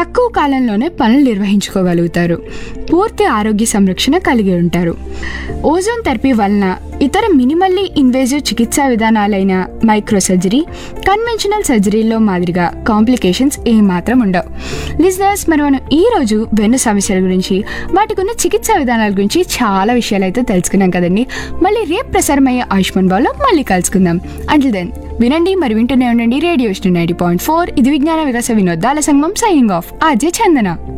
తక్కువ కాలంలోనే పనులు నిర్వహించుకోగలుగుతారు పూర్తి ఆరోగ్య సంరక్షణ కలిగి ఉంటారు ఓజోన్ థెరపీ వలన ఇతర మినిమల్లీ ఇన్వేజివ్ చికిత్సా విధానాలైన మైక్రో సర్జరీ కన్వెన్షనల్ సర్జరీలో మాదిరిగా కాంప్లికేషన్స్ ఏమాత్రం ఉండవు లిజనర్స్ మరి మనం ఈ రోజు వెన్ను సమస్యల గురించి వాటికి ఉన్న చికిత్సా విధానాల గురించి చాలా విషయాలు అయితే తెలుసుకున్నాం కదండి మళ్ళీ రేపు ప్రసారమయ్యే ఆయుష్మాన్ బాల్లో మళ్ళీ కలుసుకుందాం అంటిల్ దెన్ వినండి మరి వింటూనే ఉండండి రేడియో నైంటీ పాయింట్ ఫోర్ ఇది విజ్ఞాన వికాస వినోదాల సంగమం సైనింగ్ ఆఫ్ ఆర్జే చందన